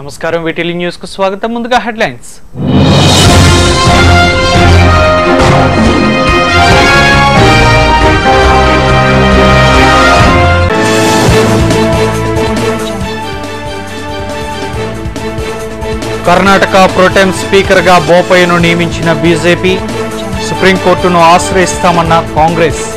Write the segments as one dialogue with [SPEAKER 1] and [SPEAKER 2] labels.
[SPEAKER 1] నమస్కారం వీటిలి న్యూస్ కు స్వాగతం ముందుగా హెడ్లైన్స్ కర్ణాటక ప్రోటెం స్పీకర్ గా బోపయ్యను నియమించిన బీజేపీ సుప్రీంకోర్టును ఆశ్రయిస్తామన్న కాంగ్రెస్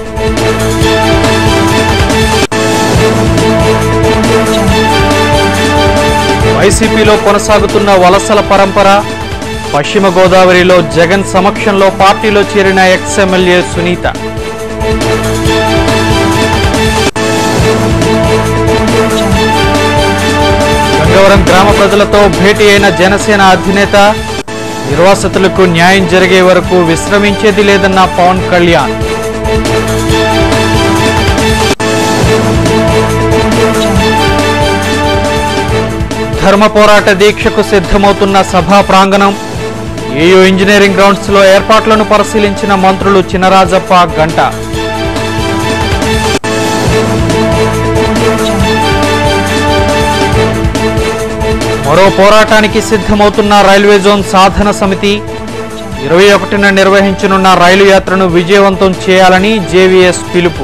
[SPEAKER 1] వైసీపీలో కొనసాగుతున్న వలసల పరంపర పశ్చిమ గోదావరిలో జగన్ సమక్షంలో పార్టీలో చేరిన ఎక్స్ ఎమ్మెల్యే సునీత గంగవరం గ్రామ ప్రజలతో భేటీ అయిన జనసేన అధినేత నిర్వాసితులకు న్యాయం జరిగే వరకు విశ్రమించేది లేదన్న పవన్ కళ్యాణ్ ధర్మ పోరాట దీక్షకు సిద్ధమవుతున్న సభా ప్రాంగణం ఏయూ ఇంజనీరింగ్ గ్రౌండ్స్ లో ఏర్పాట్లను పరిశీలించిన మంత్రులు చినరాజప్ప గంట మరో పోరాటానికి సిద్ధమవుతున్న రైల్వే జోన్ సాధన సమితి ఇరవై ఒకటిన నిర్వహించనున్న రైలు యాత్రను విజయవంతం చేయాలని జేవీఎస్ పిలుపు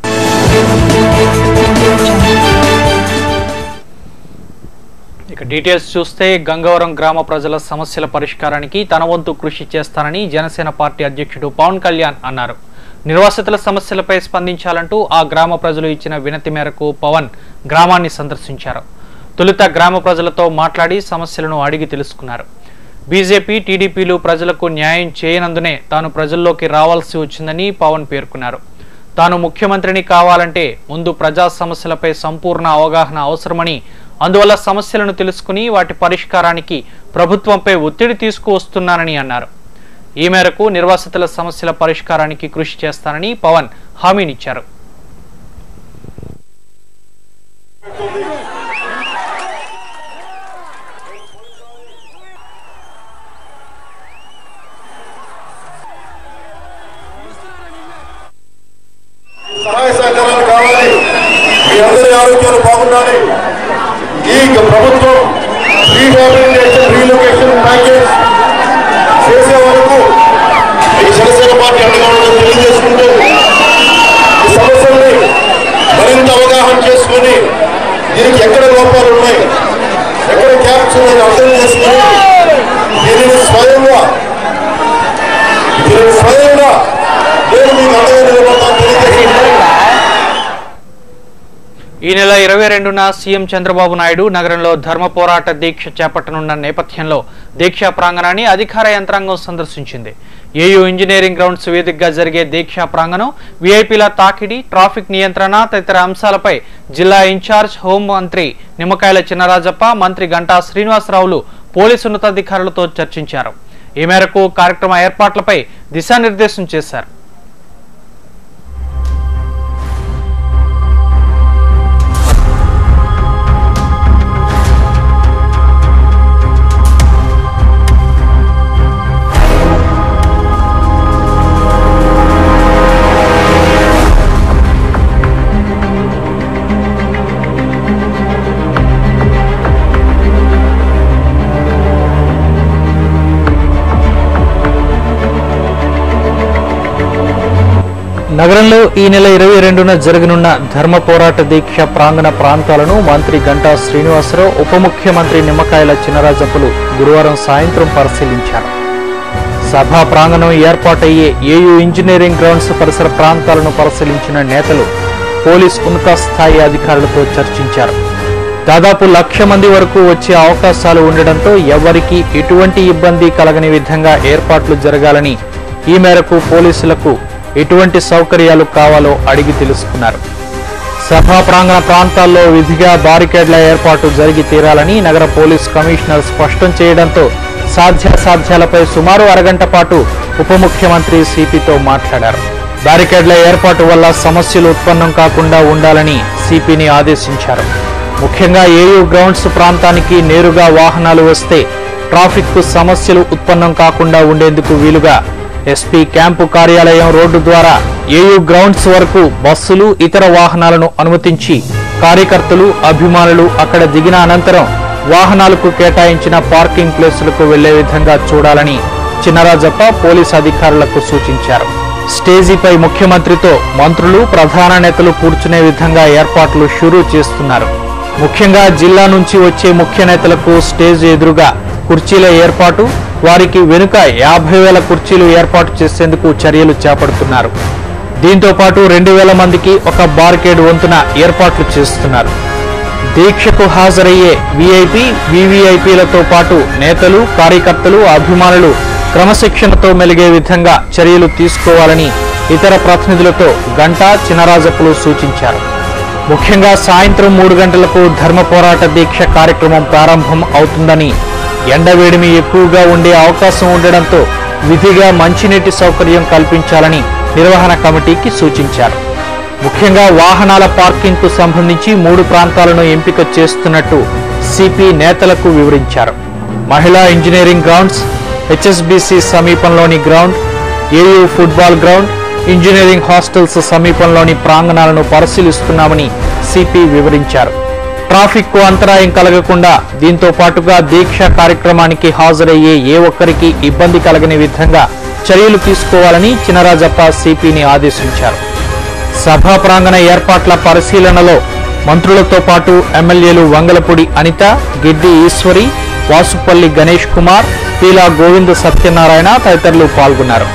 [SPEAKER 1] ఇక డీటెయిల్స్ చూస్తే గంగవరం గ్రామ ప్రజల సమస్యల పరిష్కారానికి తన వంతు కృషి చేస్తానని జనసేన పార్టీ అధ్యక్షుడు పవన్ కళ్యాణ్ అన్నారు నిర్వాసితుల సమస్యలపై స్పందించాలంటూ ఆ గ్రామ ప్రజలు ఇచ్చిన వినతి మేరకు పవన్ గ్రామాన్ని సందర్శించారు తొలుత గ్రామ ప్రజలతో మాట్లాడి సమస్యలను అడిగి తెలుసుకున్నారు బీజేపీ టీడీపీలు ప్రజలకు న్యాయం చేయనందునే తాను ప్రజల్లోకి రావాల్సి వచ్చిందని పవన్ పేర్కొన్నారు తాను ముఖ్యమంత్రిని కావాలంటే ముందు ప్రజా సమస్యలపై సంపూర్ణ అవగాహన అవసరమని అందువల్ల సమస్యలను తెలుసుకుని వాటి పరిష్కారానికి ప్రభుత్వంపై ఒత్తిడి తీసుకువస్తున్నానని అన్నారు ఈ మేరకు నిర్వాసితుల సమస్యల పరిష్కారానికి కృషి చేస్తానని పవన్ హామీనిచ్చారు
[SPEAKER 2] సహాయ సహకారాలు కావాలి మీ అందరి ఆరోగ్యాలు బాగుండాలి ఈ ప్రభుత్వం రీహాబిలిటేషన్ రీలొకేషన్ ప్యాకేజ్ చేసే వరకు ఈ జనసేన పార్టీ అండగా ఉందని తెలియజేసుకుంటూ ఈ సమస్యల్ని మరింత అవగాహన చేసుకొని దీనికి ఎక్కడ లోపాలు ఉన్నాయి ఎక్కడ గ్యాప్స్ ఉన్నాయని అర్థం చేసుకొని దీనిని స్వయంగా దీనిని స్వయంగా నేను మీకు అండగా నిలబడతాను తెలియజేసుకుంటూ
[SPEAKER 1] ఈ నెల ఇరవై రెండున సీఎం చంద్రబాబు నాయుడు నగరంలో ధర్మ పోరాట దీక్ష చేపట్టనున్న నేపథ్యంలో దీక్షా ప్రాంగణాన్ని అధికార యంత్రాంగం సందర్శించింది ఏయూ ఇంజనీరింగ్ గ్రౌండ్స్ వేదికగా జరిగే దీక్షా ప్రాంగణం వీఐపీల తాకిడి ట్రాఫిక్ నియంత్రణ తదితర అంశాలపై జిల్లా ఇన్ఛార్జ్ హోం మంత్రి నిమ్మకాయల చినరాజప్ప మంత్రి గంటా శ్రీనివాసరావులు పోలీసు ఉన్నతాధికారులతో చర్చించారు ఈ మేరకు కార్యక్రమ ఏర్పాట్లపై దిశానిర్దేశం చేశారు నగరంలో ఈ నెల ఇరవై రెండున జరగనున్న ధర్మ పోరాట దీక్ష ప్రాంగణ ప్రాంతాలను మంత్రి గంటా శ్రీనివాసరావు ఉప ముఖ్యమంత్రి నిమ్మకాయల చినరాజప్పులు గురువారం సాయంత్రం పరిశీలించారు సభా ప్రాంగణం ఏర్పాటయ్యే ఏయూ ఇంజనీరింగ్ గ్రౌండ్స్ పరిసర ప్రాంతాలను పరిశీలించిన నేతలు పోలీస్ ఉన్నత స్థాయి అధికారులతో చర్చించారు దాదాపు లక్ష మంది వరకు వచ్చే అవకాశాలు ఉండడంతో ఎవరికీ ఎటువంటి ఇబ్బంది కలగని విధంగా ఏర్పాట్లు జరగాలని ఈ మేరకు పోలీసులకు ఎటువంటి సౌకర్యాలు కావాలో అడిగి తెలుసుకున్నారు సభా ప్రాంగణ ప్రాంతాల్లో విధిగా బారికేడ్ల ఏర్పాటు జరిగి తీరాలని నగర పోలీస్ కమిషనర్ స్పష్టం చేయడంతో సాధ్యాసాధ్యాలపై సుమారు అరగంట పాటు ఉప ముఖ్యమంత్రి సిపితో మాట్లాడారు బారికేడ్ల ఏర్పాటు వల్ల సమస్యలు ఉత్పన్నం కాకుండా ఉండాలని సిపిని ఆదేశించారు ముఖ్యంగా ఏయూ గ్రౌండ్స్ ప్రాంతానికి నేరుగా వాహనాలు వస్తే ట్రాఫిక్ కు సమస్యలు ఉత్పన్నం కాకుండా ఉండేందుకు వీలుగా ఎస్పీ క్యాంపు కార్యాలయం రోడ్డు ద్వారా ఏయూ గ్రౌండ్స్ వరకు బస్సులు ఇతర వాహనాలను అనుమతించి కార్యకర్తలు అభిమానులు అక్కడ దిగిన అనంతరం వాహనాలకు కేటాయించిన పార్కింగ్ ప్లేసులకు వెళ్లే విధంగా చూడాలని చినరాజప్ప పోలీస్ అధికారులకు సూచించారు స్టేజీపై ముఖ్యమంత్రితో మంత్రులు ప్రధాన నేతలు కూర్చునే విధంగా ఏర్పాట్లు షురూ చేస్తున్నారు ముఖ్యంగా జిల్లా నుంచి వచ్చే ముఖ్య నేతలకు స్టేజ్ ఎదురుగా కుర్చీల ఏర్పాటు వారికి వెనుక యాభై వేల కుర్చీలు ఏర్పాటు చేసేందుకు చర్యలు చేపడుతున్నారు దీంతో పాటు రెండు వేల మందికి ఒక బార్కేడ్ వంతున ఏర్పాట్లు చేస్తున్నారు దీక్షకు హాజరయ్యే వీఐపీ వీవీఐపీలతో పాటు నేతలు కార్యకర్తలు అభిమానులు క్రమశిక్షణతో మెలిగే విధంగా చర్యలు తీసుకోవాలని ఇతర ప్రతినిధులతో గంటా చినరాజప్పులు సూచించారు ముఖ్యంగా సాయంత్రం మూడు గంటలకు ధర్మ పోరాట దీక్ష కార్యక్రమం ప్రారంభం అవుతుందని ఎండవేడిమి ఎక్కువగా ఉండే అవకాశం ఉండడంతో విధిగా మంచినీటి సౌకర్యం కల్పించాలని నిర్వహణ కమిటీకి సూచించారు ముఖ్యంగా వాహనాల పార్కింగ్ కు సంబంధించి మూడు ప్రాంతాలను ఎంపిక చేస్తున్నట్టు సిపి నేతలకు వివరించారు మహిళా ఇంజనీరింగ్ గ్రౌండ్స్ హెచ్ఎస్బిసి సమీపంలోని ground AU football ground engineering hostels సమీపంలోని ప్రాంగణాలను పరిశీలిస్తున్నామని సిపి వివరించారు ట్రాఫిక్ కు అంతరాయం కలగకుండా దీంతో పాటుగా దీక్ష కార్యక్రమానికి హాజరయ్యే ఏ ఒక్కరికి ఇబ్బంది కలగని విధంగా చర్యలు తీసుకోవాలని చినరాజప్ప సిపిని ఆదేశించారు సభా ప్రాంగణ ఏర్పాట్ల పరిశీలనలో మంత్రులతో పాటు ఎమ్మెల్యేలు వంగలపూడి అనిత గిడ్డి ఈశ్వరి వాసుపల్లి గణేష్ కుమార్ పీలా గోవింద్ సత్యనారాయణ తదితరులు పాల్గొన్నారు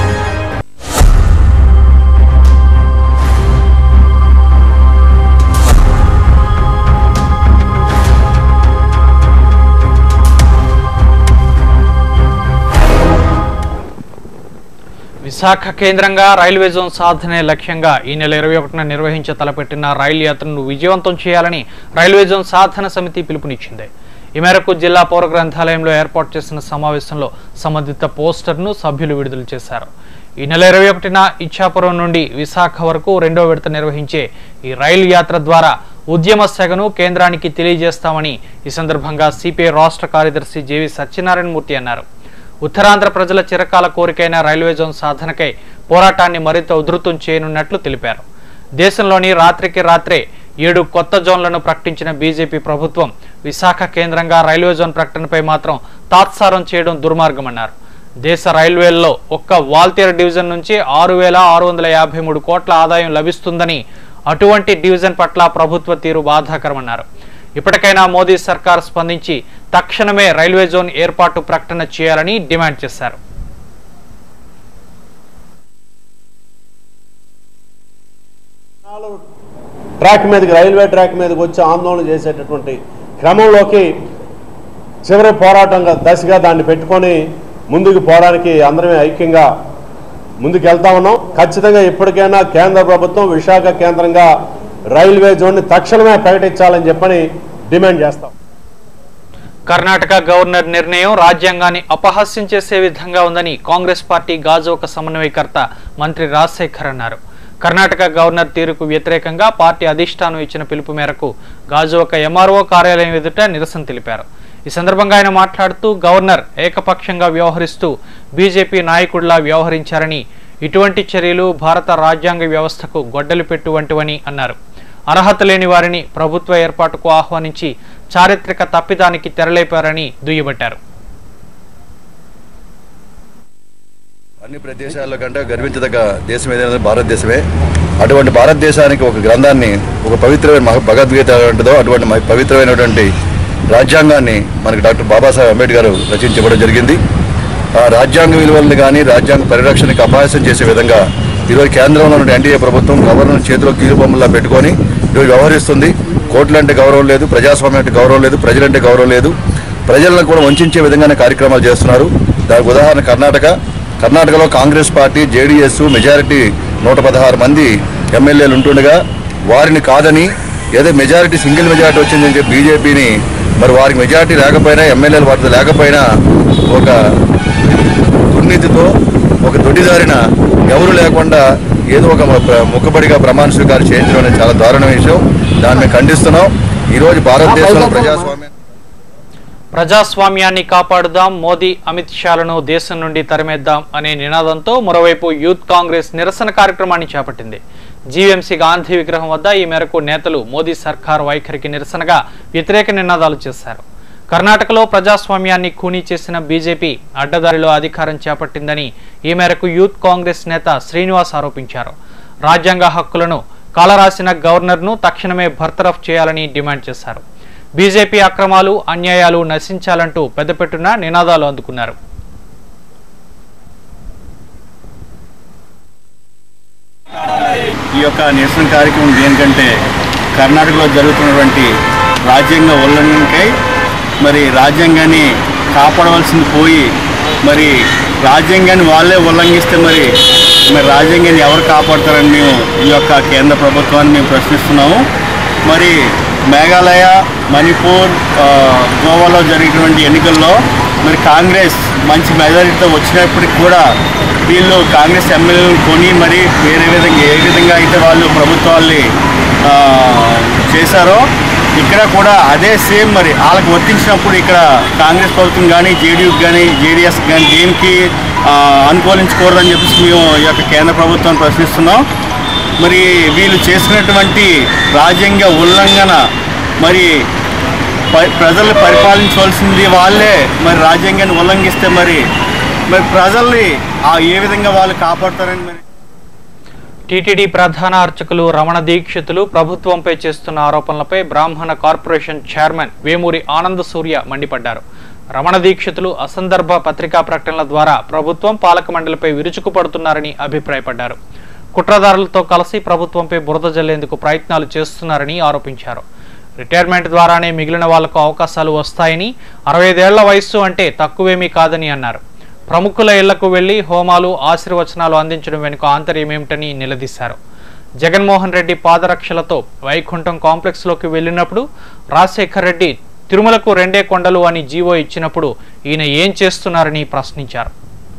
[SPEAKER 1] విశాఖ కేంద్రంగా రైల్వే జోన్ సాధనే లక్ష్యంగా ఈ నెల ఇరవై ఒకటిన నిర్వహించ తలపెట్టిన రైలు యాత్రను విజయవంతం చేయాలని రైల్వే జోన్ సాధన సమితి పిలుపునిచ్చింది ఈ మేరకు జిల్లా పౌర గ్రంథాలయంలో ఏర్పాటు చేసిన సమావేశంలో సంబంధిత పోస్టర్ను సభ్యులు విడుదల చేశారు ఈ నెల ఇరవై ఒకటిన ఇచ్చాపురం నుండి విశాఖ వరకు రెండో విడత నిర్వహించే ఈ రైలు యాత్ర ద్వారా ఉద్యమ సెగను కేంద్రానికి తెలియజేస్తామని ఈ సందర్భంగా సిపిఐ రాష్ట్ర కార్యదర్శి జేవి సత్యనారాయణమూర్తి అన్నారు ఉత్తరాంధ్ర ప్రజల చిరకాల కోరికైన రైల్వే జోన్ సాధనకై పోరాటాన్ని మరింత ఉధృతం చేయనున్నట్లు తెలిపారు దేశంలోని రాత్రికి రాత్రే ఏడు కొత్త జోన్లను ప్రకటించిన బీజేపీ ప్రభుత్వం విశాఖ కేంద్రంగా రైల్వే జోన్ ప్రకటనపై మాత్రం తాత్సారం చేయడం దుర్మార్గమన్నారు దేశ రైల్వేల్లో ఒక్క వాల్తేరు డివిజన్ నుంచి ఆరు వేల ఆరు వందల యాభై మూడు కోట్ల ఆదాయం లభిస్తుందని అటువంటి డివిజన్ పట్ల ప్రభుత్వ తీరు బాధాకరమన్నారు ఇప్పటికైనా మోదీ సర్కార్ స్పందించి తక్షణమే రైల్వే జోన్ ఏర్పాటు ప్రకటన చేయాలని డిమాండ్ చేశారు
[SPEAKER 3] ట్రాక్ మీదకి రైల్వే ట్రాక్ మీదకి వచ్చి ఆందోళన చేసేటటువంటి క్రమంలోకి చివరి పోరాటంగా దశగా దాన్ని పెట్టుకొని ముందుకు పోవడానికి అందరమే ఐక్యంగా ముందుకు వెళ్తా ఉన్నాం ఖచ్చితంగా ఇప్పటికైనా కేంద్ర ప్రభుత్వం విశాఖ కేంద్రంగా రైల్వే జోన్ని తక్షణమే ప్రకటించాలని చెప్పని డిమాండ్ చేస్తాం
[SPEAKER 1] కర్ణాటక గవర్నర్ నిర్ణయం రాజ్యాంగాన్ని అపహాస్యం చేసే విధంగా ఉందని కాంగ్రెస్ పార్టీ గాజువక సమన్వయకర్త మంత్రి రాజశేఖర్ అన్నారు కర్ణాటక గవర్నర్ తీరుకు వ్యతిరేకంగా పార్టీ అధిష్టానం ఇచ్చిన పిలుపు మేరకు గాజువక ఎంఆర్ఓ కార్యాలయం ఎదుట నిరసన తెలిపారు ఈ సందర్భంగా ఆయన మాట్లాడుతూ గవర్నర్ ఏకపక్షంగా వ్యవహరిస్తూ బీజేపీ నాయకుడిలా వ్యవహరించారని ఇటువంటి చర్యలు భారత రాజ్యాంగ వ్యవస్థకు గొడ్డలి పెట్టు వంటివని అన్నారు అర్హత లేని వారిని ప్రభుత్వ ఏర్పాటుకు ఆహ్వానించి చారిత్రక తప్పిదానికి తెరలేపారని దుయ్యబట్టారు
[SPEAKER 4] అన్ని ప్రదేశాల్లో కంటే గర్వించదగ్గ దేశం ఏదైనా భారతదేశమే అటువంటి భారతదేశానికి ఒక గ్రంథాన్ని ఒక పవిత్రమైన మహా భగవద్గీత ఉంటుందో అటువంటి మ- పవిత్రమైనటువంటి రాజ్యాంగాన్ని మనకి డాక్టర్ బాబాసాహెబ్ అంబేద్కర్ రచించబడడం జరిగింది ఆ రాజ్యాంగ విలువలను కానీ రాజ్యాంగ పరిరక్షణకి అపహాస్యం చేసే విధంగా ఈరోజు కేంద్రంలో ఉన్న ఎన్డీఏ ప్రభుత్వం గవర్నర్ చేతిలో కీలుబొమ్మలా పెట్టుకొని ఈరోజు వ్యవహరిస్తుంది కోర్టులంటే గౌరవం లేదు ప్రజాస్వామ్యం అంటే గౌరవం లేదు ప్రజలంటే గౌరవం లేదు ప్రజలను కూడా వంచే విధంగానే కార్యక్రమాలు చేస్తున్నారు దానికి ఉదాహరణ కర్ణాటక కర్ణాటకలో కాంగ్రెస్ పార్టీ జేడీఎస్ మెజారిటీ నూట పదహారు మంది ఎమ్మెల్యేలు ఉంటుండగా వారిని కాదని ఏదో మెజారిటీ సింగిల్ మెజారిటీ వచ్చిందని చెప్పి బీజేపీని మరి వారికి మెజారిటీ లేకపోయినా ఎమ్మెల్యేలు వారితో లేకపోయినా ఒక దుర్నీతితో ఒక దొడ్డిదారిన ఎవరు లేకుండా ఏదో ఒక ప్ర- ముఖబడిగా ప్రమాణ స్వీకారం చేయించడం అనేది చాలా దారుణమైన విషయం దాన్ని మేము ఖండిస్తున్నాం ఈరోజు భారతదేశంలో ప్రజాస్వామ్యం
[SPEAKER 1] ప్రజాస్వామ్యాన్ని కాపాడుదాం మోదీ అమిత్ షాలను దేశం నుండి తరిమేద్దాం అనే నినాదంతో మరోవైపు యూత్ కాంగ్రెస్ నిరసన కార్యక్రమాన్ని చేపట్టింది జీవీఎంసీ గాంధీ విగ్రహం వద్ద ఈ మేరకు నేతలు మోదీ సర్కార్ వైఖరికి నిరసనగా వ్యతిరేక నినాదాలు చేశారు కర్ణాటకలో ప్రజాస్వామ్యాన్ని ఖూనీ చేసిన బీజేపీ అడ్డదారిలో అధికారం చేపట్టిందని ఈ మేరకు యూత్ కాంగ్రెస్ నేత శ్రీనివాస్ ఆరోపించారు రాజ్యాంగ హక్కులను కాలరాసిన గవర్నర్ను తక్షణమే బర్తరఫ్ చేయాలని డిమాండ్ చేశారు బీజేపీ అక్రమాలు అన్యాయాలు నశించాలంటూ పెద్దపెట్టున నినాదాలు అందుకున్నారు
[SPEAKER 5] ఈ యొక్క నిరసన కార్యక్రమం దేనికంటే కర్ణాటకలో జరుగుతున్నటువంటి రాజ్యాంగ ఉల్లంఘనకై మరి రాజ్యాంగాన్ని కాపాడవలసింది పోయి మరి రాజ్యాంగాన్ని వాళ్ళే ఉల్లంఘిస్తే మరి మరి రాజ్యాంగాన్ని ఎవరు కాపాడతారని మేము ఈ యొక్క కేంద్ర ప్రభుత్వాన్ని మేము ప్రశ్నిస్తున్నాము మరి మేఘాలయ మణిపూర్ ఆ, గోవాలో జరిగినటువంటి ఎన్నికల్లో మరి కాంగ్రెస్ మంచి మెజారిటీతో వచ్చినప్పటికి కూడా వీళ్ళు కాంగ్రెస్ ఎమ్మెల్యేలను కొని మరి వేరే విధంగా ఏ విధంగా అయితే వాళ్ళు ప్రభుత్వాల్ని ఆ, చేశారో ఇక్కడ కూడా అదే సేమ్ మరి వాళ్ళకి వర్తించినప్పుడు ఇక్కడ కాంగ్రెస్ ప్రభుత్వం కానీ జేడీయూకి కానీ జేడీఎస్ కానీ దేనికి ఆ, అనుకూలించకూడదని చెప్పేసి మేము ఈ యొక్క కేంద్ర ప్రభుత్వాన్ని ప్రశ్నిస్తున్నాం మరి వీళ్ళు చేసినటువంటి రాజ్యాంగ ఉల్లంఘన మరి ప- ప్రజల్ని పరిపాలించవలసింది వాళ్ళే మరి రాజ్యాంగాన్ని ఉల్లంఘిస్తే మరి మరి ప్రజల్ని ఆ ఏ విధంగా వాళ్ళు కాపాడతారని మరి
[SPEAKER 1] టీటీడీ ప్రధాన అర్చకులు రమణ దీక్షితులు ప్రభుత్వంపై చేస్తున్న ఆరోపణలపై బ్రాహ్మణ కార్పొరేషన్ చైర్మన్ వేమూరి ఆనంద సూర్య మండిపడ్డారు రమణ దీక్షితులు అసందర్భ పత్రికా ప్రకటనల ద్వారా ప్రభుత్వం పాలక మండలిపై విరుచుకుపడుతున్నారని అభిప్రాయపడ్డారు కుట్రదారులతో కలిసి ప్రభుత్వంపై బురద జల్లేందుకు ప్రయత్నాలు చేస్తున్నారని ఆరోపించారు రిటైర్మెంట్ ద్వారానే మిగిలిన వాళ్లకు అవకాశాలు వస్తాయని అరవై ఐదేళ్ల వయస్సు అంటే తక్కువేమీ కాదని అన్నారు ప్రముఖుల ఇళ్లకు వెళ్లి హోమాలు ఆశీర్వచనాలు అందించడం వెనుక ఆంతర్యం ఏమిటని నిలదీశారు జగన్మోహన్ రెడ్డి పాదరక్షలతో వైకుంఠం కాంప్లెక్స్లోకి వెళ్ళినప్పుడు రాజశేఖర్ రెడ్డి తిరుమలకు రెండే కొండలు అని జీవో ఇచ్చినప్పుడు ఈయన ఏం చేస్తున్నారని ప్రశ్నించారు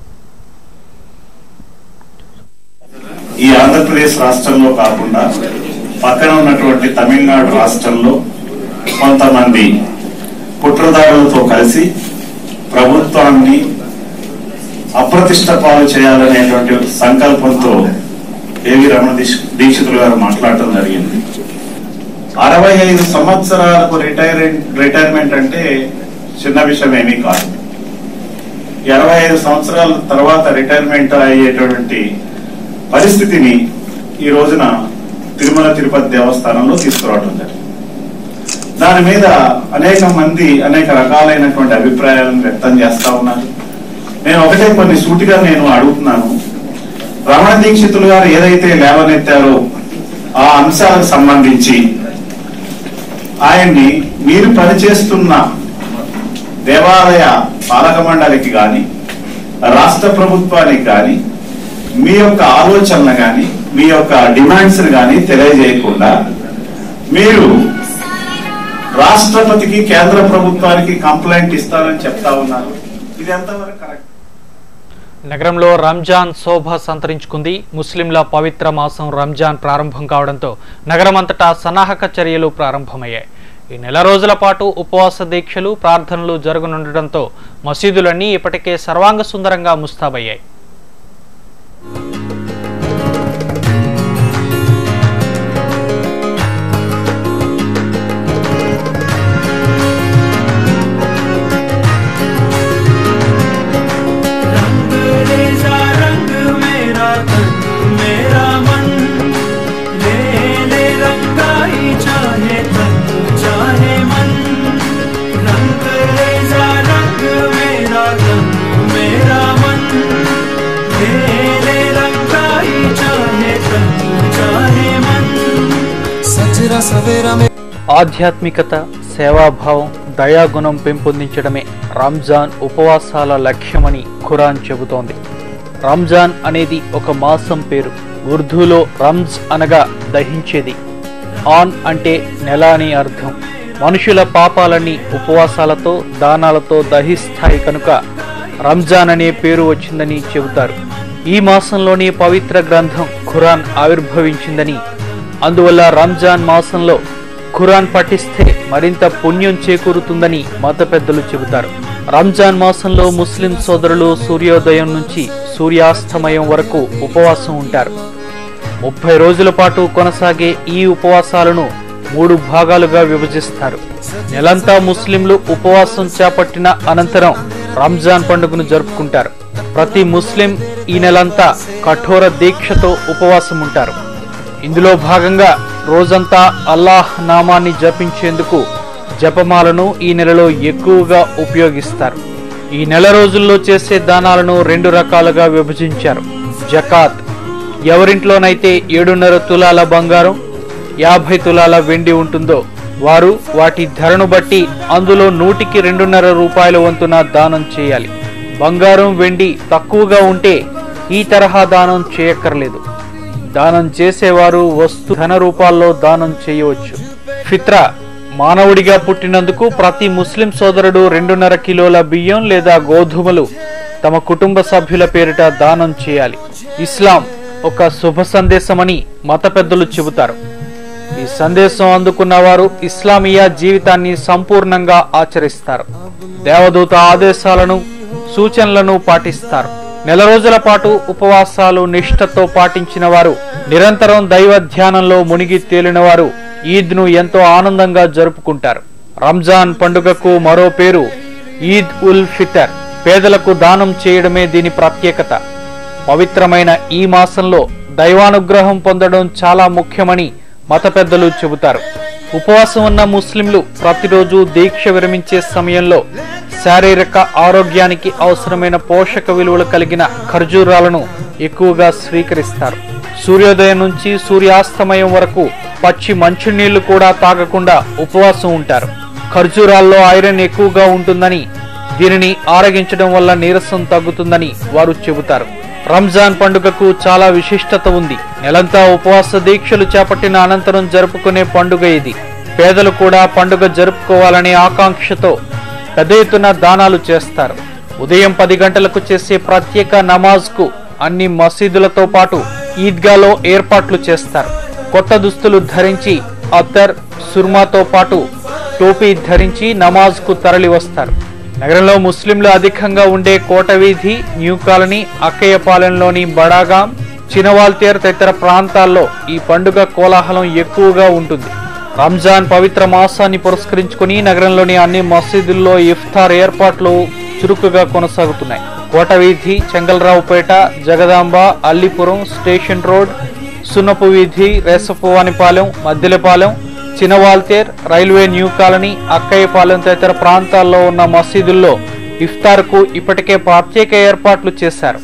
[SPEAKER 6] ఈ ఆంధ్రప్రదేశ్ రాష్ట్రంలో కాకుండా పక్కన ఉన్నటువంటి తమిళనాడు రాష్ట్రంలో కొంతమంది కుట్రదారులతో కలిసి ప్రభుత్వాన్ని అప్రతిష్ట పాలు చేయాలనేటువంటి సంకల్పంతో ఏవి రమణ దీక్ష- దీక్షితులు గారు మాట్లాడటం జరిగింది అరవై ఐదు సంవత్సరాలకు రిటైర్ రిటైర్మెంట్ అంటే చిన్న విషయం ఏమీ కాదు ఇరవై ఐదు సంవత్సరాల తర్వాత రిటైర్మెంట్ అయ్యేటువంటి పరిస్థితిని ఈ రోజున తిరుమల తిరుపతి దేవస్థానంలో తీసుకురావడం జరిగింది దాని మీద అనేక మంది అనేక రకాలైనటువంటి అభిప్రాయాలను వ్యక్తం చేస్తా ఉన్నారు నేను ఒకటే కొన్ని సూటిగా నేను అడుగుతున్నాను రమణ దీక్షితులు గారు ఏదైతే లేవనెత్తారో ఆ అంశాలకు సంబంధించి ఆయన్ని మీరు పనిచేస్తున్న దేవాలయ పాలక మండలికి కానీ రాష్ట్ర ప్రభుత్వానికి కానీ మీ యొక్క ఆలోచనలు కానీ మీ యొక్క డిమాండ్స్ కానీ తెలియజేయకుండా మీరు రాష్ట్రపతికి కేంద్ర ప్రభుత్వానికి కంప్లైంట్ ఇస్తారని చెప్తా ఉన్నారు ఇది ఎంతవరకు కరెక్ట్
[SPEAKER 1] నగరంలో రంజాన్ శోభ సంతరించుకుంది ముస్లింల పవిత్ర మాసం రంజాన్ ప్రారంభం కావడంతో నగరమంతటా సన్నాహక చర్యలు ప్రారంభమయ్యాయి ఈ నెల రోజుల పాటు ఉపవాస దీక్షలు ప్రార్థనలు జరగనుండటంతో మసీదులన్నీ ఇప్పటికే సర్వాంగ సుందరంగా ముస్తాబయ్యాయి
[SPEAKER 7] रंग रेजा रंग मेरा तन मेरा मन ले ले रंगाई चाहे तन चाहे मन रंग रेजा रंग मेरा तन मेरा मन ले ले रंगाई चाहे तन चाहे मन सजरा सवेरा में
[SPEAKER 1] ఆధ్యాత్మికత సేవాభావం దయాగుణం పెంపొందించడమే రంజాన్ ఉపవాసాల లక్ష్యమని ఖురాన్ చెబుతోంది రంజాన్ అనేది ఒక మాసం పేరు ఉర్దూలో రంజ్ అనగా దహించేది ఆన్ అంటే నెల అని అర్థం మనుషుల పాపాలన్నీ ఉపవాసాలతో దానాలతో దహిస్తాయి కనుక రంజాన్ అనే పేరు వచ్చిందని చెబుతారు ఈ మాసంలోనే పవిత్ర గ్రంథం ఖురాన్ ఆవిర్భవించిందని అందువల్ల రంజాన్ మాసంలో ఖురాన్ పఠిస్తే మరింత పుణ్యం చేకూరుతుందని మత పెద్దలు చెబుతారు రంజాన్ మాసంలో ముస్లిం సోదరులు సూర్యోదయం నుంచి సూర్యాస్తమయం వరకు ఉపవాసం ఉంటారు ముప్పై రోజుల పాటు కొనసాగే ఈ ఉపవాసాలను మూడు భాగాలుగా విభజిస్తారు నెలంతా ముస్లింలు ఉపవాసం చేపట్టిన అనంతరం రంజాన్ పండుగను జరుపుకుంటారు ప్రతి ముస్లిం ఈ నెలంతా కఠోర దీక్షతో ఉపవాసం ఉంటారు ఇందులో భాగంగా రోజంతా అల్లాహ్ నామాన్ని జపించేందుకు జపమాలను ఈ నెలలో ఎక్కువగా ఉపయోగిస్తారు ఈ నెల రోజుల్లో చేసే దానాలను రెండు రకాలుగా విభజించారు జకాత్ ఎవరింట్లోనైతే ఏడున్నర తులాల బంగారం యాభై తులాల వెండి ఉంటుందో వారు వాటి ధరను బట్టి అందులో నూటికి రెండున్నర రూపాయల వంతున దానం చేయాలి బంగారం వెండి తక్కువగా ఉంటే ఈ తరహా దానం చేయక్కర్లేదు దానం చేసేవారు వస్తు ధన రూపాల్లో దానం చేయవచ్చు ఫిత్రా మానవుడిగా పుట్టినందుకు ప్రతి ముస్లిం సోదరుడు రెండున్నర కిలోల బియ్యం లేదా గోధుమలు తమ కుటుంబ సభ్యుల పేరిట దానం చేయాలి ఇస్లాం ఒక శుభ సందేశమని మత పెద్దలు చెబుతారు ఈ సందేశం అందుకున్న వారు ఇస్లామియా జీవితాన్ని సంపూర్ణంగా ఆచరిస్తారు దేవదూత ఆదేశాలను సూచనలను పాటిస్తారు నెల రోజుల పాటు ఉపవాసాలు నిష్ఠతో పాటించిన వారు నిరంతరం దైవ ధ్యానంలో మునిగి తేలిన వారు ఈద్ను ఎంతో ఆనందంగా జరుపుకుంటారు రంజాన్ పండుగకు మరో పేరు ఈద్ ఉల్ ఫితర్ పేదలకు దానం చేయడమే దీని ప్రత్యేకత పవిత్రమైన ఈ మాసంలో దైవానుగ్రహం పొందడం చాలా ముఖ్యమని మత పెద్దలు చెబుతారు ఉపవాసం ఉన్న ముస్లింలు ప్రతిరోజు దీక్ష విరమించే సమయంలో శారీరక ఆరోగ్యానికి అవసరమైన పోషక విలువలు కలిగిన ఖర్జూరాలను ఎక్కువగా స్వీకరిస్తారు సూర్యోదయం నుంచి సూర్యాస్తమయం వరకు పచ్చి మంచినీళ్లు కూడా తాగకుండా ఉపవాసం ఉంటారు ఖర్జూరాల్లో ఐరన్ ఎక్కువగా ఉంటుందని దీనిని ఆరగించడం వల్ల నీరసం తగ్గుతుందని వారు చెబుతారు రంజాన్ పండుగకు చాలా విశిష్టత ఉంది నెలంతా ఉపవాస దీక్షలు చేపట్టిన అనంతరం జరుపుకునే పండుగ ఇది పేదలు కూడా పండుగ జరుపుకోవాలనే ఆకాంక్షతో పెద్ద ఎత్తున దానాలు చేస్తారు ఉదయం పది గంటలకు చేసే ప్రత్యేక నమాజ్కు అన్ని మసీదులతో పాటు ఈద్గాలో ఏర్పాట్లు చేస్తారు కొత్త దుస్తులు ధరించి అత్తర్ సుర్మాతో పాటు టోపీ ధరించి నమాజ్కు తరలి వస్తారు నగరంలో ముస్లింలు అధికంగా ఉండే కోట వీధి న్యూ కాలనీ అక్కయ్యపాలెంలోని బడాగాం చినవాల్తేర్ తదితర ప్రాంతాల్లో ఈ పండుగ కోలాహలం ఎక్కువగా ఉంటుంది రంజాన్ పవిత్ర మాసాన్ని పురస్కరించుకుని నగరంలోని అన్ని మసీదుల్లో ఇఫ్తార్ ఏర్పాట్లు చురుకుగా కొనసాగుతున్నాయి Kota Veedhi Chengalraopeta Jagadamba Allipuram station road Sunnapu Veedhi Resapuvanipalem Maddilapalem Chinawaltair railway new colony Akkayyapalem తదితర ప్రాంతాల్లో ఉన్న మసీదుల్లో ఇఫ్తార్కు ఇప్పటికే ప్రత్యేక ఏర్పాట్లు చేశారు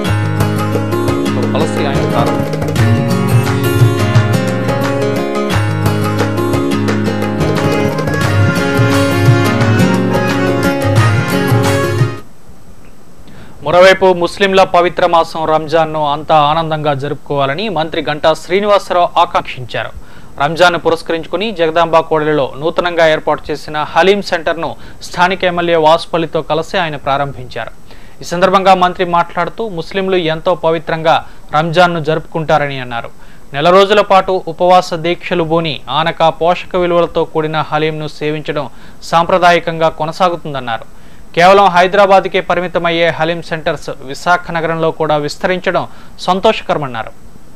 [SPEAKER 1] మరోవైపు ముస్లింల పవిత్ర మాసం రంజాన్ను అంతా ఆనందంగా జరుపుకోవాలని మంత్రి గంటా శ్రీనివాసరావు ఆకాంక్షించారు రంజాన్ను పురస్కరించుకుని జగదాంబ కోడలిలో నూతనంగా ఏర్పాటు చేసిన హలీం సెంటర్ను స్థానిక ఎమ్మెల్యే వాసుపల్లితో కలిసి ఆయన ప్రారంభించారు ఈ సందర్భంగా మంత్రి మాట్లాడుతూ ముస్లింలు ఎంతో పవిత్రంగా రంజాన్ను జరుపుకుంటారని అన్నారు నెల రోజుల పాటు ఉపవాస దీక్షలు బోని ఆనక పోషక విలువలతో కూడిన హలీంను సేవించడం సాంప్రదాయకంగా కొనసాగుతుందన్నారు కేవలం హైదరాబాద్కే పరిమితమయ్యే హలీం సెంటర్స్ విశాఖ నగరంలో కూడా విస్తరించడం సంతోషకరమన్నారు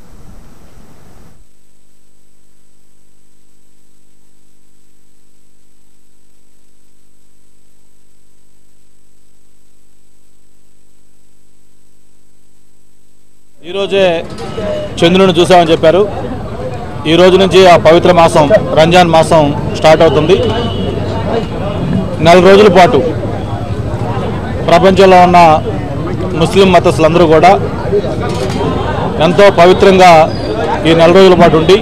[SPEAKER 8] ఈరోజే చంద్రుని చూసామని చెప్పారు ఈ రోజు నుంచి ఆ పవిత్ర మాసం రంజాన్ మాసం స్టార్ట్ అవుతుంది నెల రోజుల పాటు ప్రపంచంలో ఉన్న ముస్లిం మతస్థులందరూ కూడా ఎంతో పవిత్రంగా ఈ నెల రోజుల పాటు ఉండి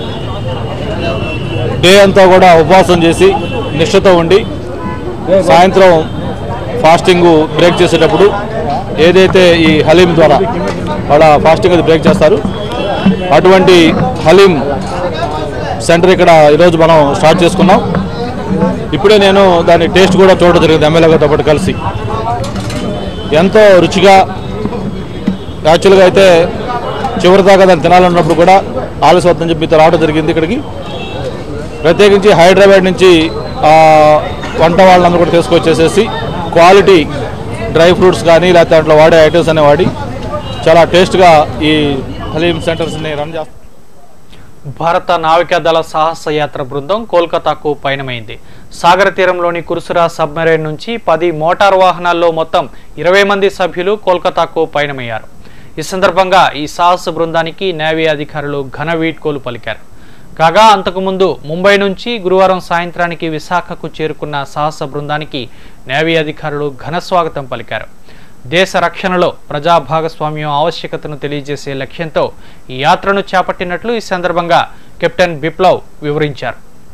[SPEAKER 8] డే అంతా కూడా ఉపవాసం చేసి నిష్ఠతో ఉండి సాయంత్రం ఫాస్టింగ్ బ్రేక్ చేసేటప్పుడు ఏదైతే ఈ హలీం ద్వారా వాళ్ళ ఫాస్టింగ్ అది బ్రేక్ చేస్తారు అటువంటి హలీం సెంటర్ ఇక్కడ ఈరోజు మనం స్టార్ట్ చేసుకున్నాం ఇప్పుడే నేను దాని టేస్ట్ కూడా చూడడం జరిగింది ఎమ్మెల్యే గారితో పాటు కలిసి ఎంతో రుచిగా యాక్చువల్గా అయితే చివరి దాకా దాన్ని తినాలన్నప్పుడు కూడా ఆలస్యం అవుతుందని చెప్పి మీతో రావడం జరిగింది ఇక్కడికి ప్రత్యేకించి హైదరాబాద్ నుంచి ఆ, వంట వాళ్ళందరూ కూడా తీసుకొచ్చేసేసి క్వాలిటీ డ్రై ఫ్రూట్స్ కానీ లేకపోతే దాంట్లో వాడే ఐటమ్స్ అనే వాడి చాలా టేస్ట్గా ఈ హలీం సెంటర్స్ని రన్ చేస్తారు
[SPEAKER 1] భారత నావికాదళ సాహస యాత్ర బృందం కోల్కతాకు పయనమైంది సాగర తీరంలోని కురుసురా సబ్మెరైన్ నుంచి పది మోటార్ వాహనాల్లో మొత్తం ఇరవై మంది సభ్యులు కోల్కతాకు పయనమయ్యారు ఈ సందర్భంగా ఈ సాహస బృందానికి నేవీ అధికారులు ఘన వీడ్కోలు పలికారు కాగా అంతకుముందు ముంబై నుంచి గురువారం సాయంత్రానికి విశాఖకు చేరుకున్న సాహస బృందానికి నేవీ అధికారులు ఘన స్వాగతం పలికారు దేశ రక్షణలో ప్రజా భాగస్వామ్యం ఆవశ్యకతను తెలియజేసే లక్ష్యంతో ఈ యాత్రను చేపట్టినట్లు ఈ సందర్భంగా కెప్టెన్ బిప్లవ్ వివరించారు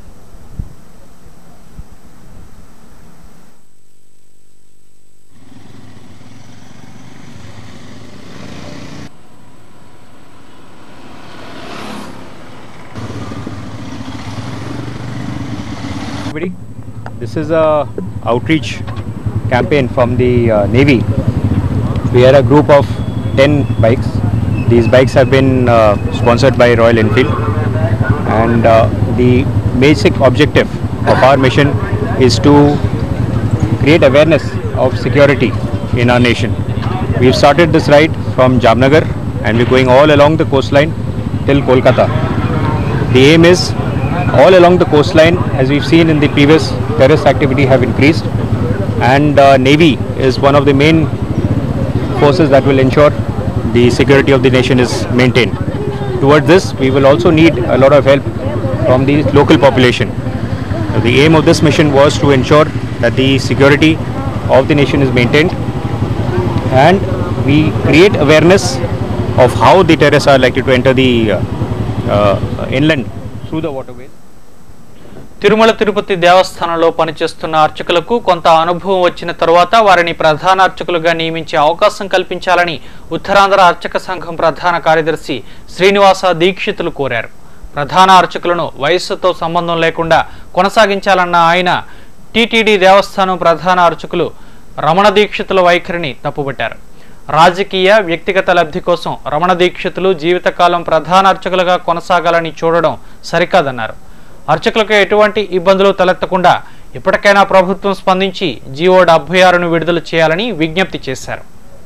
[SPEAKER 9] everybody. This is a outreach campaign from the uh, Navy. We are a group of 10 bikes. These bikes have been uh, sponsored by Royal Enfield and uh, the basic objective of our mission is to create awareness of security in our nation. We've started this ride from Jamnagar and we're going all along the coastline till Kolkata. The aim is all along the coastline, as we've seen in the previous terrorist activity, have increased, and uh, Navy is one of the main forces that will ensure the security of the nation is maintained. Towards this, we will also need a lot of help from the local population. The aim of this mission was to ensure that the security of the nation is maintained and we create awareness of how the terrorists are likely to enter the uh, uh, inland through the waterways.
[SPEAKER 1] Tirumala Tirupati దేవస్థానంలో పనిచేస్తున్న అర్చకులకు కొంత అనుభవం వచ్చిన తరువాత వారిని ప్రధాన అర్చకులుగా నియమించే అవకాశం కల్పించాలని ఉత్తరాంధ్ర అర్చక సంఘం ప్రధాన కార్యదర్శి శ్రీనివాస దీక్షితులు కోరారు ప్రధాన అర్చకులను వయస్సుతో సంబంధం లేకుండా కొనసాగించాలన్న ఆయన టీటీడీ దేవస్థానం ప్రధాన అర్చకులు రమణ దీక్షితుల వైఖరిని తప్పుపట్టారు రాజకీయ వ్యక్తిగత లబ్ధి కోసం రమణ దీక్షితులు జీవితకాలం ప్రధాన అర్చకులుగా కొనసాగాలని చూడడం సరికాదన్నారు అర్చకులకు ఎటువంటి ఇబ్బందులు తలెత్తకుండా ఇప్పటికైనా ప్రభుత్వం స్పందించి జీవో డెబ్బై ఆరును విడుదల చేయాలని విజ్ఞప్తి చేశారు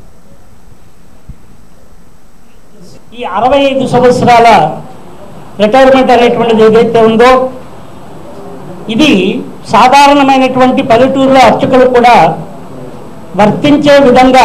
[SPEAKER 10] ఈ అరవై ఐదు సంవత్సరాల రిటైర్మెంట్ అనేటువంటిది ఏదైతే ఉందో ఇది సాధారణమైనటువంటి పల్లెటూరులో అర్చకులు కూడా వర్తించే విధంగా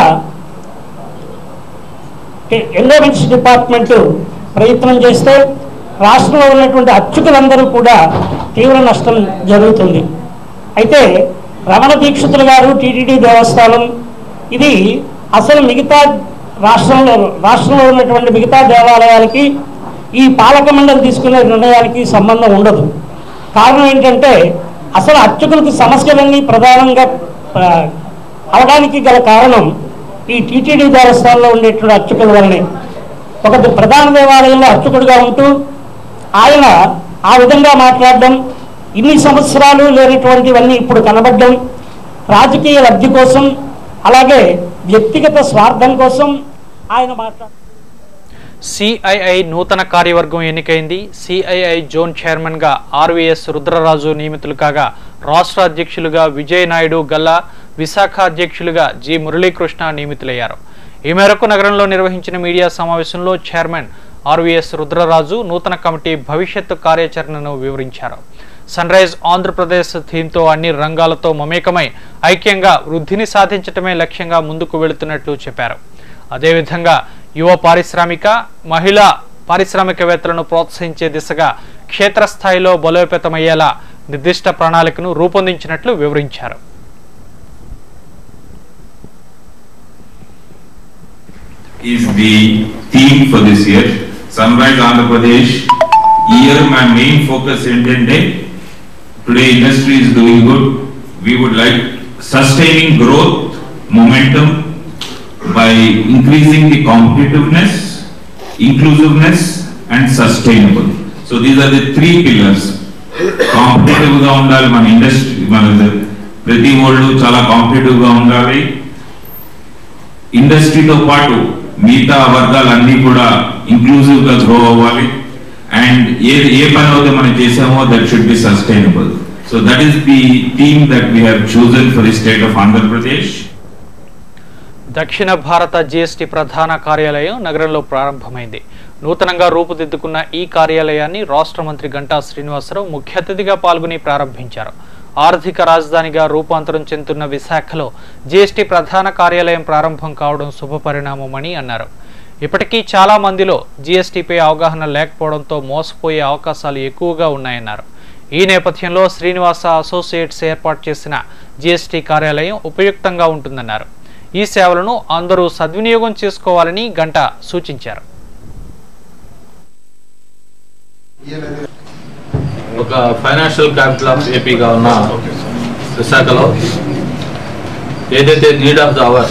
[SPEAKER 10] ఎండోమెంట్స్ డిపార్ట్మెంట్ ప్రయత్నం చేస్తే రాష్ట్రంలో ఉన్నటువంటి అర్చకులందరూ కూడా తీవ్ర నష్టం జరుగుతుంది అయితే రమణ దీక్షితులు గారు టీటీడీ దేవస్థానం ఇది అసలు మిగతా రాష్ట్రంలో రాష్ట్రంలో ఉన్నటువంటి మిగతా దేవాలయాలకి ఈ పాలక మండలి తీసుకునే నిర్ణయానికి సంబంధం ఉండదు కారణం ఏంటంటే అసలు అర్చకులకు సమస్యలన్నీ ప్రధానంగా ఆ, అవడానికి గల కారణం ఈ టీటీడీ దేవస్థానంలో ఉండేటువంటి అర్చకుల వల్లనే ఒక ప్రధాన దేవాలయంలో అర్చకుడిగా ఉంటూ ఆయన ఆ విధంగా మాట్లాడడం ఇన్ని సంవత్సరాలు లేనటువంటివన్నీ ఇప్పుడు కనబడడం రాజకీయ లబ్ధి కోసం అలాగే వ్యక్తిగత స్వార్థం కోసం ఆయన మాట్లాడ
[SPEAKER 1] సిఐఐ నూతన కార్యవర్గం ఎన్నికైంది సిఐఐ జోన్ చైర్మన్ గా ఆర్వీఎస్ రుద్రరాజు నియమితులు కాగా రాష్ట్ర అధ్యక్షులుగా విజయ్ నాయుడు గల్లా విశాఖ అధ్యక్షులుగా జి మురళీకృష్ణ నియమితులయ్యారు ఈ మేరకు నగరంలో నిర్వహించిన మీడియా సమావేశంలో చైర్మన్ ఆర్వీఎస్ రుద్రరాజు నూతన కమిటీ భవిష్యత్తు కార్యాచరణను వివరించారు సన్ రైజ్ ఆంధ్రప్రదేశ్ థీమ్తో అన్ని రంగాలతో మమేకమై ఐక్యంగా వృద్ధిని సాధించటమే లక్ష్యంగా ముందుకు వెళుతున్నట్లు చెప్పారు అదేవిధంగా యువ పారిశ్రామిక మహిళా పారిశ్రామికవేత్తలను ప్రోత్సహించే దిశగా క్షేత్రస్థాయిలో బలోపేతమయ్యేలా నిర్దిష్ట ప్రణాళికను రూపొందించినట్లు వివరించారు
[SPEAKER 11] is the theme for this year. Sunrise Andhra Pradesh. Year my main focus ఏంటంటే today industry is doing good. We would like sustaining growth momentum by increasing the competitiveness, inclusiveness and sustainable. So these are the three pillars. Competitive గా ఉండాలి మన industry మన ప్రతి వాళ్ళు చాలా competitive గా ఉండాలి ఇండస్ట్రీతో పాటు మిగతా వర్గాలన్నీ కూడా ఇంక్లూజివ్ గా గ్రో అవ్వాలి అండ్ ఏ ఏ పని అయితే మనం చేసామో that should be sustainable so that is the theme that we have chosen for the state of Andhra Pradesh
[SPEAKER 1] దక్షిణ భారత జీఎస్టీ ప్రధాన కార్యాలయం నగరంలో ప్రారంభమైంది నూతనంగా రూపుదిద్దుకున్న ఈ కార్యాలయాన్ని రాష్ట్ర మంత్రి గంటా శ్రీనివాసరావు ముఖ్య అతిథిగా పాల్గొని ప్రారంభించారు ఆర్థిక రాజధానిగా రూపాంతరం చెందుతున్న విశాఖలో జీఎస్టీ ప్రధాన కార్యాలయం ప్రారంభం కావడం శుభపరిణామమని అన్నారు ఇప్పటికీ చాలా మందిలో జీఎస్టీపై అవగాహన లేకపోవడంతో మోసపోయే అవకాశాలు ఎక్కువగా ఉన్నాయన్నారు ఈ నేపథ్యంలో శ్రీనివాస అసోసియేట్స్ ఏర్పాటు చేసిన జీఎస్టీ కార్యాలయం ఉపయుక్తంగా ఉంటుందన్నారు ఈ సేవలను అందరూ సద్వినియోగం చేసుకోవాలని గంట సూచించారు
[SPEAKER 8] ఒక ఫైనాన్షియల్ క్యాపిటల్ ఆఫ్ ఏపీగా ఉన్న విశాఖలో ఏదైతే నీడ్ ఆఫ్ ద అవర్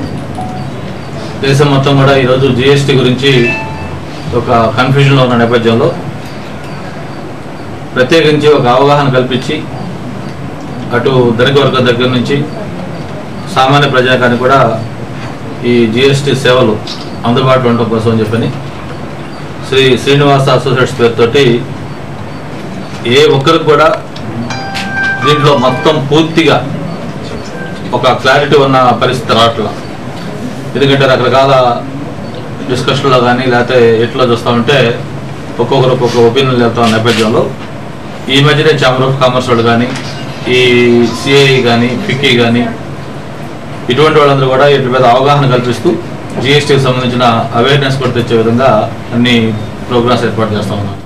[SPEAKER 8] దేశం మొత్తం కూడా ఈరోజు జిఎస్టీ గురించి ఒక కన్ఫ్యూజన్లో ఉన్న నేపథ్యంలో ప్రత్యేకించి ఒక అవగాహన కల్పించి అటు ధనిక వర్గం దగ్గర నుంచి సామాన్య ప్రజాకానికి కూడా ఈ జిఎస్టీ సేవలు అందుబాటులో ఉండటం కోసం అని చెప్పని శ్రీ శ్రీనివాస అసోసియేట్స్ పేరుతోటి ఏ ఒక్కరికి కూడా దీంట్లో మొత్తం పూర్తిగా ఒక క్లారిటీ ఉన్న పరిస్థితి రావట్లా ఎందుకంటే రకరకాల డిస్కషన్లో కానీ లేకపోతే ఎట్లా చూస్తూ ఉంటే ఒక్కొక్కరు ఒక్కొక్క ఒపీనియన్ వెళ్తా ఉన్న నేపథ్యంలో ఈ మధ్యనే ఛాంబర్ ఆఫ్ కామర్స్ వాళ్ళు కానీ ఈ సిఐ కానీ ఫిక్కీ కానీ ఇటువంటి వాళ్ళందరూ కూడా వీటి మీద అవగాహన కల్పిస్తూ జిఎస్టీకి సంబంధించిన అవేర్నెస్ కూడా తెచ్చే విధంగా అన్ని ప్రోగ్రామ్స్ ఏర్పాటు చేస్తా ఉన్నాం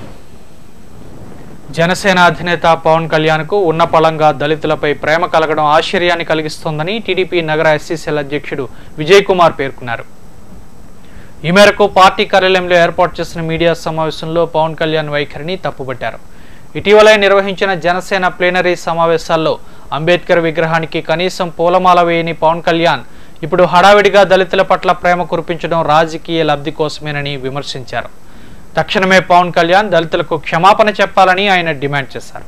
[SPEAKER 1] జనసేన అధినేత పవన్ కళ్యాణ్ కు ఉన్న పళంగా దళితులపై ప్రేమ కలగడం ఆశ్చర్యాన్ని కలిగిస్తోందని టీడీపీ నగర ఎస్సీసీఎల్ అధ్యక్షుడు విజయ్ కుమార్ పేర్కొన్నారు ఈ మేరకు పార్టీ కార్యాలయంలో ఏర్పాటు చేసిన మీడియా సమావేశంలో పవన్ కళ్యాణ్ వైఖరిని తప్పుపట్టారు ఇటీవలే నిర్వహించిన జనసేన ప్లేనరీ సమావేశాల్లో అంబేద్కర్ విగ్రహానికి కనీసం పూలమాల వేయని పవన్ కళ్యాణ్ ఇప్పుడు హడావిడిగా దళితుల పట్ల ప్రేమ కురిపించడం రాజకీయ లబ్ధి కోసమేనని విమర్శించారు తక్షణమే పవన్ కళ్యాణ్ దళితులకు క్షమాపణ చెప్పాలని ఆయన డిమాండ్ చేశారు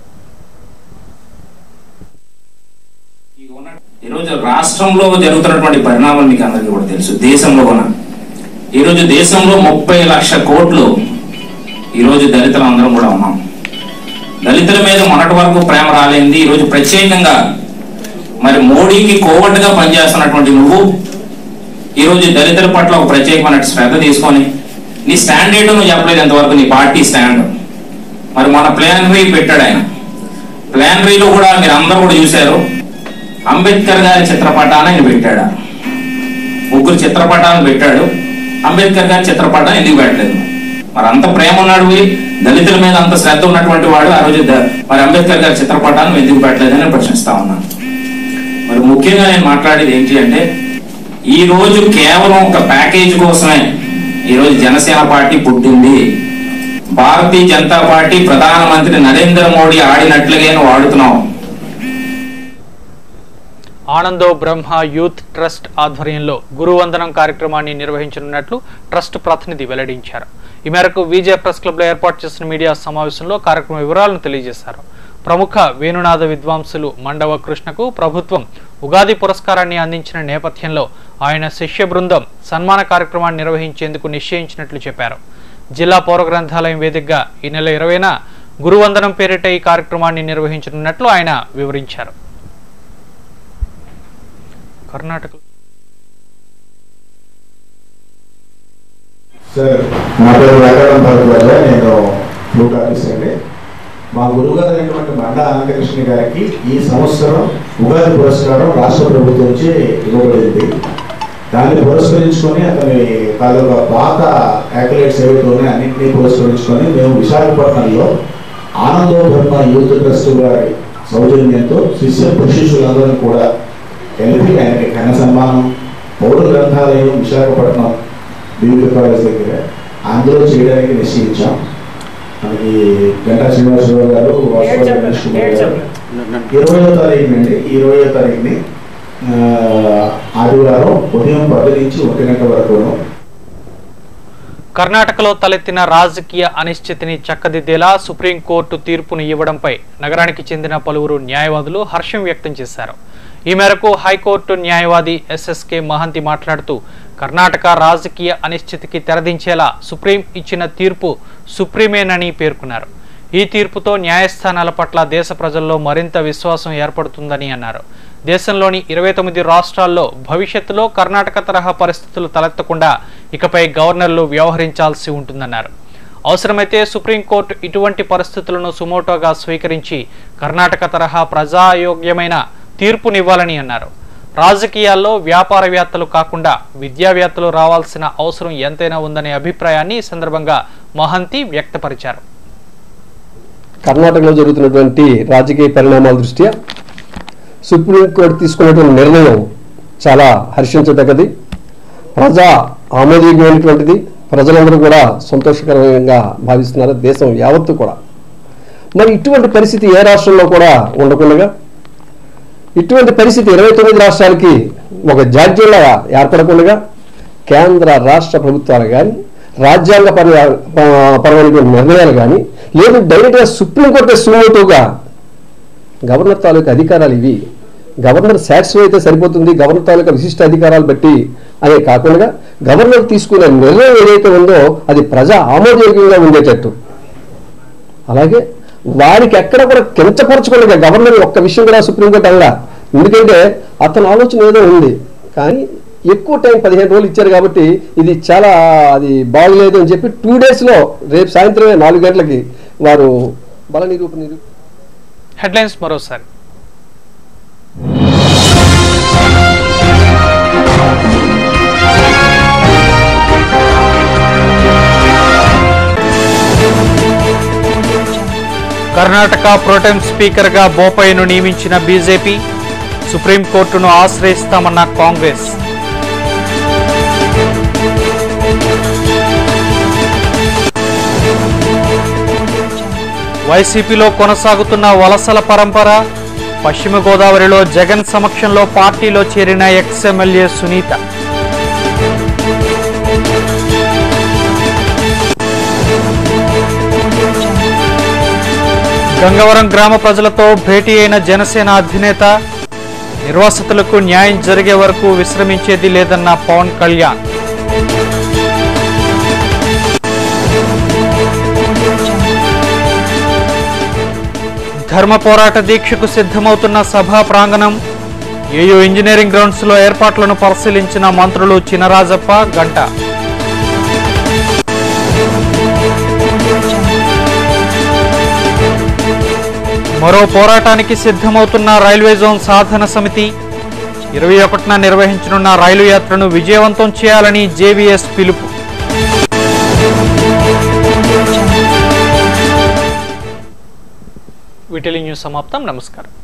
[SPEAKER 12] ఈరోజు రాష్ట్రంలో జరుగుతున్నటువంటి పరిణామాలు మీకు అందరికీ కూడా తెలుసు దేశంలో కూడా ఈరోజు దేశంలో ముప్పై లక్ష కోట్లు ఈరోజు దళితులు అందరం కూడా ఉన్నాం దళితుల మీద మొన్నటి వరకు ప్రేమ రాలేంది ఈరోజు ప్రత్యేకంగా మరి మోడీకి కోవట్టుగా పనిచేస్తున్నటువంటి నువ్వు ఈరోజు దళితుల పట్ల ఒక ప్రత్యేకమైన శ్రద్ధ తీసుకొని నీ స్టాండ్ ఏంటో నువ్వు చెప్పలేదు ఎంతవరకు నీ పార్టీ స్టాండ్ మరి మన ప్లానరీ పెట్టాడు ఆయన ప్లానరీలో కూడా మీరు అందరూ కూడా చూశారు అంబేద్కర్ గారి చిత్రపటాన్ని ఆయన పెట్టాడు ముగ్గురు చిత్రపటాలను పెట్టాడు అంబేద్కర్ గారి చిత్రపటాన్ని ఎందుకు పెట్టలేదు మరి అంత ప్రేమ ఉన్నాడు పోయి దళితుల మీద అంత శ్రద్ధ ఉన్నటువంటి వాడు ఆ రోజు ద- మరి అంబేద్కర్ గారి చిత్రపటాన్ని ఎందుకు పెట్టలేదని ప్రశ్నిస్తా ఉన్నాను మరి ముఖ్యంగా నేను మాట్లాడేది ఏంటి అంటే ఈ రోజు కేవలం ఒక ప్యాకేజ్ కోసమే ఈ రోజు జనసేన పార్టీ పుట్టింది భారతీయ జనతా పార్టీ ప్రధానమంత్రి నరేంద్ర మోడీ ఆడినట్లుగా నువ్వు ఆడుతున్నావు
[SPEAKER 1] ఆనందో బ్రహ్మ యూత్ ట్రస్ట్ ఆధ్వర్యంలో గురువందనం కార్యక్రమాన్ని నిర్వహించనున్నట్లు ట్రస్ట్ ప్రతినిధి వెల్లడించారు ఈ మేరకు విజయ ప్రెస్ క్లబ్ లో ఏర్పాటు చేసిన మీడియా సమావేశంలో కార్యక్రమ వివరాలను తెలియజేశారు ప్రముఖ వేణునాద విద్వాంసులు మండవ కృష్ణకు ప్రభుత్వం ఉగాది పురస్కారాన్ని అందించిన నేపథ్యంలో ఆయన శిష్య బృందం సన్మాన కార్యక్రమాన్ని నిర్వహించేందుకు నిశ్చయించినట్లు చెప్పారు జిల్లా పౌర గ్రంథాలయం వేదికగా ఈ నెల ఇరవైన గురువందనం పేరిట ఈ కార్యక్రమాన్ని నిర్వహించనున్నట్లు ఆయన వివరించారు కర్ణాటక
[SPEAKER 13] సార్ నా పేరు వెంకటం భరద్వాజ నేను ఫ్లూట్ ఆఫీసర్ అండి మా గురువుగారు అయినటువంటి మండ అనంతకృష్ణ గారికి ఈ సంవత్సరం ఉగాది పురస్కారం రాష్ట్ర ప్రభుత్వం నుంచి ఇవ్వబడింది దాన్ని పురస్కరించుకొని అతని తాలూకా పాత యాక్యులేట్స్ ఏవైతే ఉన్నాయో అన్నింటినీ పురస్కరించుకొని మేము విశాఖపట్నంలో ఆనందో బ్రహ్మ యూత్ ట్రస్ట్ వారి సౌజన్యంతో శిష్య ప్రశిష్యులందరినీ కూడా కలిపి ఆయనకి ఘన సన్మానం పౌర గ్రంథాలయం విశాఖపట్నం బీబీ కాలేజ్ దగ్గర అందులో చేయడానికి నిశ్చయించాం మనకి గంటా శ్రీనివాసరావు గారు వాసుపల్లి రమేష్ కుమార్ గారు ఇరవయో తారీఖున అండి ఇరవయో తారీఖుని ఆ, ఆదివారం ఉదయం పది నుంచి ఒంటి గంట వరకు
[SPEAKER 1] కర్ణాటకలో తలెత్తిన రాజకీయ అనిశ్చితిని చక్కదిద్దేలా సుప్రీంకోర్టు తీర్పును ఇవ్వడంపై నగరానికి చెందిన పలువురు న్యాయవాదులు హర్షం వ్యక్తం చేశారు ఈ మేరకు హైకోర్టు న్యాయవాది ఎస్ఎస్కే మహంతి మాట్లాడుతూ కర్ణాటక రాజకీయ అనిశ్చితికి తెరదించేలా సుప్రీం ఇచ్చిన తీర్పు సుప్రీమేనని పేర్కొన్నారు ఈ తీర్పుతో న్యాయస్థానాల పట్ల దేశ ప్రజల్లో మరింత విశ్వాసం ఏర్పడుతుందని అన్నారు దేశంలోని ఇరవై తొమ్మిది రాష్ట్రాల్లో భవిష్యత్తులో కర్ణాటక తరహా పరిస్థితులు తలెత్తకుండా ఇకపై గవర్నర్లు వ్యవహరించాల్సి ఉంటుందన్నారు అవసరమైతే సుప్రీంకోర్టు ఇటువంటి పరిస్థితులను సుమోటోగా స్వీకరించి కర్ణాటక తరహా ప్రజాయోగ్యమైన తీర్పునివ్వాలని అన్నారు రాజకీయాల్లో వ్యాపారవేత్తలు కాకుండా విద్యావేత్తలు రావాల్సిన అవసరం ఎంతైనా ఉందనే అభిప్రాయాన్ని ఈ సందర్భంగా మహంతి వ్యక్తపరిచారు
[SPEAKER 14] కర్ణాటకలో జరుగుతున్నటువంటి రాజకీయ పరిణామాల దృష్ట్యా సుప్రీంకోర్టు తీసుకున్నటువంటి నిర్ణయం చాలా హర్షించదగ్గది ప్రజా ఆమోదయోగ్యమైనటువంటిది ప్రజలందరూ కూడా సంతోషకరంగా భావిస్తున్నారు దేశం యావత్తు కూడా మరి ఇటువంటి పరిస్థితి ఏ రాష్ట్రంలో కూడా ఉండకుండా ఇటువంటి పరిస్థితి ఇరవై తొమ్మిది రాష్ట్రాలకి ఒక జాడ్యంలా ఏర్పడకుండా కేంద్ర రాష్ట్ర ప్రభుత్వాలు కానీ రాజ్యాంగ పర పరమైనటువంటి నిర్ణయాలు కానీ లేదు డైరెక్ట్గా సుప్రీంకోర్టు సుమోటోగా గవర్నర్ తాలూకా అధికారాలు ఇవి గవర్నర్ సాటిస్ఫై అయితే సరిపోతుంది గవర్నర్ తాలూకా విశిష్ట అధికారాలు బట్టి అనే కాకుండా గవర్నర్ తీసుకునే నిర్ణయం ఏదైతే ఉందో అది ప్రజా ఆమోదయోగ్యంగా ఉండేటట్టు అలాగే వారికి ఎక్కడ కూడా కించపరచకుండా గవర్నర్ ఒక్క విషయం కూడా సుప్రీంకోర్టు అనలా ఎందుకంటే అతని ఆలోచన ఏదో ఉంది కానీ ఎక్కువ టైం పదిహేను రోజులు ఇచ్చారు కాబట్టి ఇది చాలా అది బాగలేదు అని చెప్పి టూ డేస్లో రేపు సాయంత్రమే నాలుగు గంటలకి వారు బల నిరూపణ నిరూ
[SPEAKER 1] హెడ్లైన్స్ మరోసారి కర్ణాటక ప్రోటెం స్పీకర్గా బోపయ్యను నియమించిన బీజేపీ సుప్రీంకోర్టును ఆశ్రయిస్తామన్న కాంగ్రెస్ వైసీపీలో కొనసాగుతున్న వలసల పరంపర పశ్చిమ గోదావరిలో జగన్ సమక్షంలో పార్టీలో చేరిన ఎక్స్ ఎమ్మెల్యే సునీత గంగవరం గ్రామ ప్రజలతో భేటీ అయిన జనసేన అధినేత నిర్వాసితులకు న్యాయం జరిగే వరకు విశ్రమించేది లేదన్న పవన్ కళ్యాణ్ ధర్మ పోరాట దీక్షకు సిద్ధమవుతున్న సభా ప్రాంగణం ఏయూ ఇంజనీరింగ్ గ్రౌండ్స్ లో ఏర్పాట్లను పరిశీలించిన మంత్రులు చినరాజప్ప గంట మరో పోరాటానికి సిద్ధమవుతున్న రైల్వే జోన్ సాధన సమితి ఇరవై ఒకటిన నిర్వహించనున్న రైలు యాత్రను విజయవంతం చేయాలని జేవీఎస్ పిలుపు వీటిలి న్యూస్ సమాప్తం నమస్కారం